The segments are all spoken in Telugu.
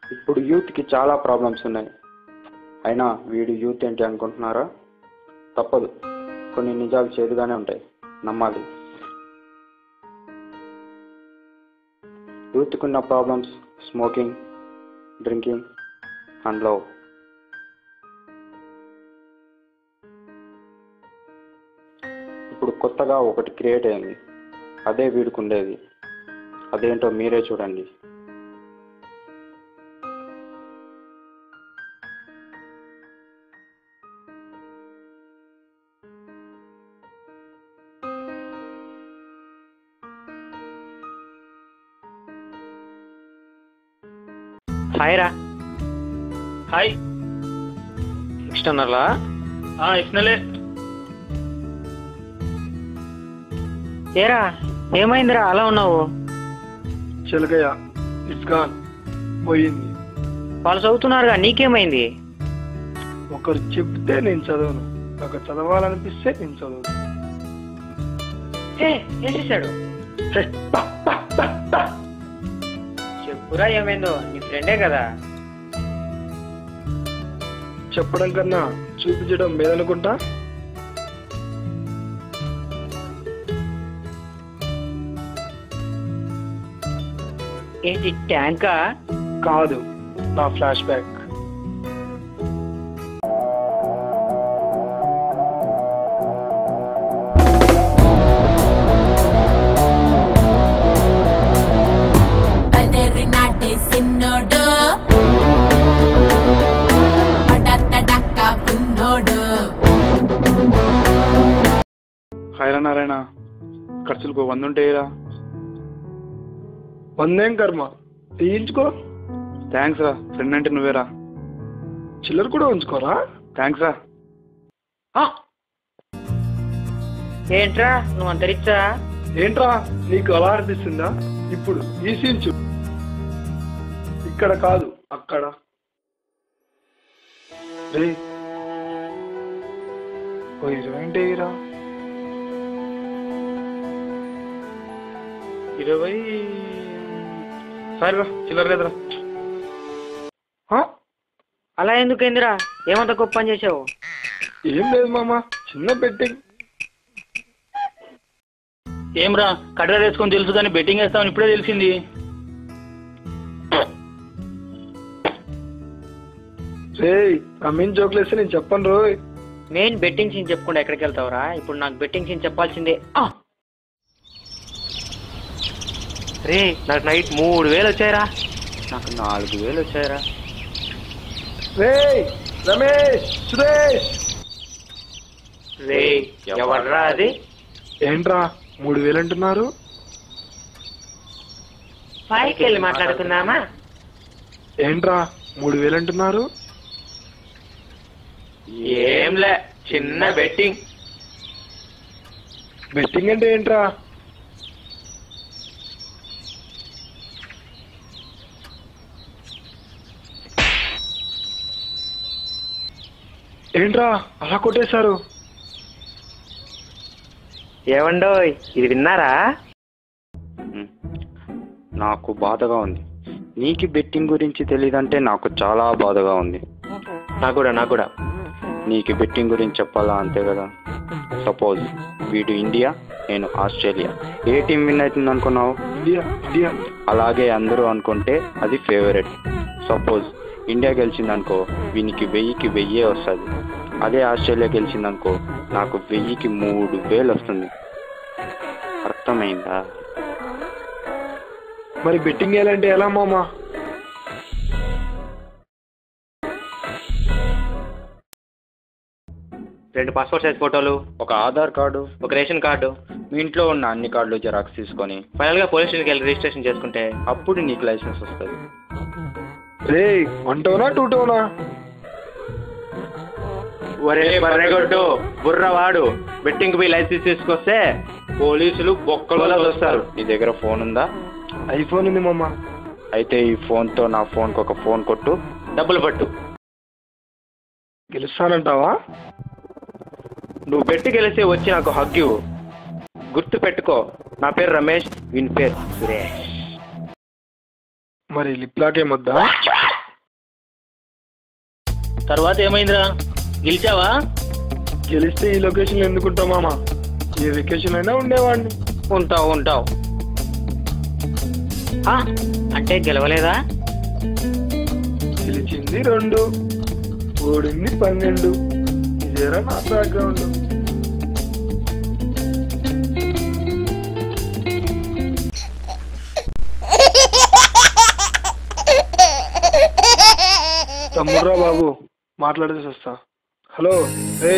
ఇప్పుడు యూత్కి చాలా ప్రాబ్లమ్స్ ఉన్నాయి అయినా వీడు యూత్ ఏంటి అనుకుంటున్నారా తప్పదు కొన్ని నిజాలు చేదుగానే ఉంటాయి నమ్మాలి యూత్కున్న problems smoking drinking and love ఇప్పుడు కొత్తగా ఒకటి క్రియేట్ అయింది అదే వీడికి ఉండేది అదేంటో మీరే చూడండి హాయ్ రా హాయ్ ఎక్స్టర్నలా ఆ ఎక్స్నలే ఏరా ఏమైందిరా అలా ఉన్నావు చిలకయ్య ఇట్స్ గాన్ పోయింది వాళ్ళు చదువుతున్నారుగా నీకేమైంది ఒకరు చెప్తే నేను చదవను నాకు చదవాలనిపిస్తే నేను చదవను ఏ, ఏం చేశాడు హే, పా, పా, పా, పా. చెప్పురా ఏమైందో నీ ఫ్రెండే కదా చెప్పడం కన్నా చూపించడం మేదనుకుంటా ఏంటి ట్యాంకా కాదు నా ఫ్లాష్ బ్యాక్ బెదరినాటి సిన్నోడు పడతడక్క ఉన్నోడు హాయ్రా నారాయణ ఖర్చులకు వంద ఉంటాయిరా వందేం కర్మ తీయించుకో థ్యాంక్స్ రా ఫ్రెండ్ అంటే నువ్వేరా చిల్లర కూడా ఉంచుకోరా థ్యాంక్స్ రా ఏంట్రా నువ్వు అంతరిచ్చా ఏంట్రా నీకు అలా అనిపిస్తుందా ఇప్పుడు ఈ సీన్ చూ ఇక్కడ కాదు అక్కడ రే ఓ ఇరవై అంటే ఇరా ఇరవై సరేరా చిల్లర లేదురా హా? అలా ఎందుకైందిరా ఏమంత గొప్ప పని చేసావు ఏం లేదు మామ చిన్న బెట్టింగ్ ఏమ్రా కట్ర వేసుకొని తెలుసు కానీ బెట్టింగ్ వేస్తామని ఇప్పుడే తెలిసింది రే రమీన్ జోక్లేస్తే నేను చెప్పను రోయ్ మెయిన్ బెట్టింగ్ సీన్ చెప్పుకుంటే ఎక్కడికి వెళ్తావురా ఇప్పుడు నాకు బెట్టింగ్ సీన్ చెప్పాల్సిందే ఆ! రే నాకు నైట్ మూడు వేలు వచ్చాయిరా నాకు నాలుగు వేలు వచ్చాయిరా రే రమేష్ సురేష్ రే ఎవర్రా అది ఏంట్రా మూడు వేలు అంటున్నారు పైకి వెళ్ళి మాట్లాడుకుందామా ఏంట్రా మూడు వేలు అంటున్నారు ఏంలే చిన్న బెట్టింగ్ బెట్టింగ్ అంటే ఏంట్రా ఏంట్రా అలా కొట్టేశారు ఏమండోయ్ ఇది విన్నారా ఉమ్. నాకు బాధగా ఉంది నీకు బెట్టింగ్ గురించి తెలియదంటే నాకు చాలా బాధగా ఉంది నాకు కూడా నాకు కూడా నీకు బెట్టింగ్ గురించి చెప్పాలా అంతే కదా సపోజ్ వీడు ఇండియా నేను ఆస్ట్రేలియా ఏ టీం విన్ అవుతుంది అనుకున్నావు ఇండియా ఇండియా అలాగే అందరూ అనుకుంటే అది ఫేవరెట్ సపోజ్ ఇండియా గెలిచిందనుకో వీనికి వెయ్యికి వెయ్యే వస్తుంది అదే ఆస్ట్రేలియా గెలిచిందనుకో నాకు వెయ్యికి మూడు వేలు వస్తుంది అర్థమైందా మరి బెట్టింగ్ వేయాలంటే ఎలా మామా రెండు పాస్పోర్ట్ సైజ్ ఫోటోలు ఒక ఆధార్ కార్డు ఒక రేషన్ కార్డు మీ ఇంట్లో ఉన్న అన్ని కార్డులు జెరాక్స్ తీసుకొని ఫైనల్ గా పోలీస్ స్టేషన్కి వెళ్ళి రిజిస్ట్రేషన్ చేసుకుంటే అప్పుడు నీకు లైసెన్స్ వస్తుంది రే వన్ టోనా టూ టోనా ఒరే బర్రెగొడ్డు బుర్రవాడు బెట్టింగ్ పోయి లైసెన్స్ తీసుకొస్తే పోలీసులు బొక్కలలో వస్తారు నీ దగ్గర ఫోన్ ఉందా ఐఫోన్ ఉంది మామ అయితే ఈ ఫోన్తో నా ఫోన్కి ఒక ఫోన్ కొట్టు డబ్బులు పట్టు గెలుస్తానంటావా నువ్వు పెట్టి గెలిస్తే వచ్చి నాకు హగ్ ఇవ్వు గుర్తు పెట్టుకో నా పేరు రమేష్ వీని పేరు సురేష్ మరి లిప్ లాక్ ఏమొద్దా తర్వాత ఏమైందిరా గెలిచావా గెలిస్తే ఈ లొకేషన్ ఎందుకుంటావు మామ ఏ వెకేషన్ అయినా ఉండేవాడిని ఉంటావు ఉంటావు ఆ, అంటే గెలవలేదా గెలిచింది రెండు ఓడింది పన్నెండు ఇదేరా నా బ్యాక్గ్రౌండ్ తమ్ముడ్రా బాబు మాట్లాడేసి వస్తా హలో రే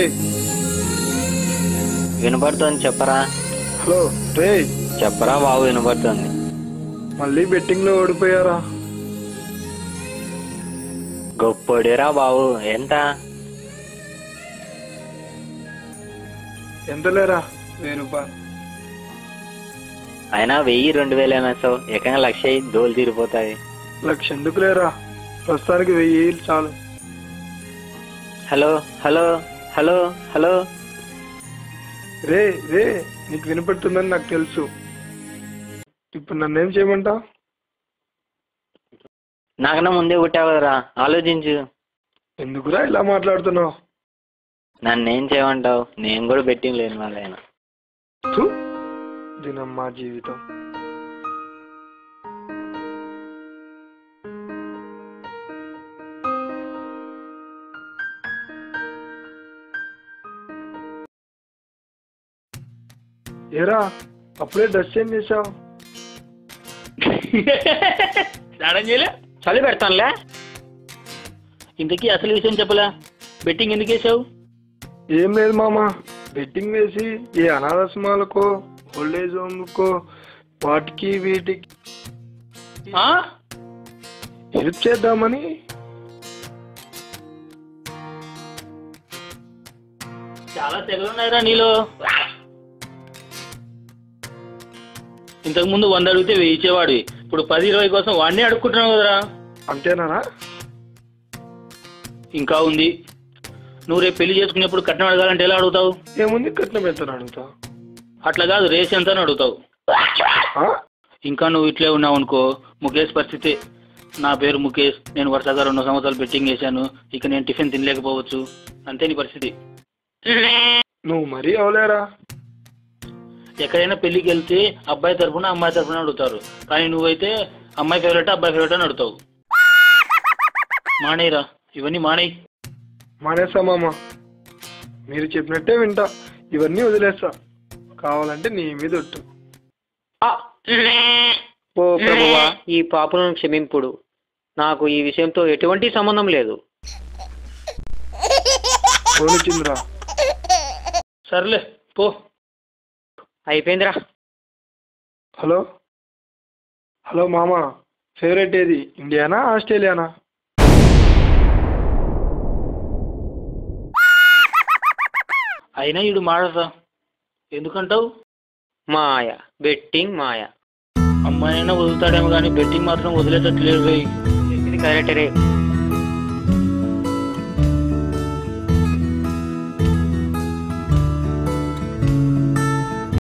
వినపడుతుంది చెప్పరా హలో రే చెప్పరా బాబు వినపడుతుంది మళ్ళీ బెట్టింగ్ లో ఓడిపోయారా గొప్పడిరా బాబు ఎంత ఎంత లేరా వెయ్యి రూపాయలు అయినా వెయ్యి రెండు వేలు ఏమేస్తావు ఏకంగా లక్ష అయ్యి దోలు తీరిపోతాయి లక్ష ఎందుకు లేరా ప్రస్తుతానికి వెయ్యి చాలు హలో హలో హలో హలో రే రే నీకు వినపడుతుందని నాకు తెలుసు ఇప్పుడు నన్ను ఏం చేయమంటావు నాకన్నా ముందే కొట్టావు కదరా ఆలోచించు ఎందుకురా ఇలా మాట్లాడుతున్నావు నన్నేం చేయమంటావు నేను కూడా బెట్టింగ్ లేని వాళ్ళైనా థు, దినమ్మా జీవితం ఏరా అప్పుడే డ్రెస్ చేంజ్ చేసావు స్నానం చేయలే చలి పెడతానులే ఇంతకీ అసలు విషయం చెప్పలా బెట్టింగ్ ఎందుకు వేసావు ఏం లేదు మామ బెట్టింగ్ వేసి ఏ అనాథాశ్రమాలకో ఓల్డ్ ఏజ్ హోమ్కో వాటికి వీటికి ఆ? హెల్ప్ చేద్దామని చాలా తెగలున్నాయిరా నీలో ఇంతకు ముందు వంద అడిగితే వెయ్యి ఇచ్చేవాడివి ఇప్పుడు పది ఇరవై కోసం వాడిని అడుక్కుంటున్నావు కదరా అంతేనా ఇంకా ఉంది నువ్వు రేపు పెళ్లి చేసుకునేప్పుడు కట్నం అడగాలంటే ఎలా అడుగుతావు ఏముంది కట్నం ఎంత అడుగుతా అట్లా కాదు రేస్ ఎంత అని అడుగుతావు ఆ? ఇంకా నువ్వు ఇట్లే ఉన్నావు అనుకో ముఖేష్ పరిస్థితి నా పేరు ముఖేష్ నేను వరుసగా రెండు సంవత్సరాలు బెట్టింగ్ చేశాను ఇక నేను టిఫిన్ తినలేకపోవచ్చు అంతే నీ పరిస్థితి నువ్వు మరీ అవలేరా ఎక్కడైనా పెళ్లికి వెళ్తే అబ్బాయి తరపున అమ్మాయి తరపున అడుగుతారు కానీ నువ్వైతే అమ్మాయి ఫేవరెట్ అబ్బాయి ఫేవరెట్ అని అడుగుతావు మానేయరా ఇవన్నీ మానేయ్ మానేస్తా మామ మీరు చెప్పినట్టే వింటా ఇవన్నీ వదిలేస్తా కావాలంటే నీ మీద ఒట్టు ఓ ప్రభువా ఈ పాపులను క్షమింపుడు నాకు ఈ విషయంతో ఎటువంటి సంబంధం లేదు పోనిచ్చిందిరా సర్లే పో అయిపోయిందిరా హలో హలో మామ ఫేవరెట్ ఏది ఇండియానా ఆస్ట్రేలియానా అయినా ఇడు మాడతా ఎందుకంటావు మాయ బెట్టింగ్ మాయ అమ్మాయినైనా వదులుతాడేమో కానీ బెట్టింగ్ మాత్రం వదిలేటట్లేదు పోయి చెప్పింది కరెక్టరే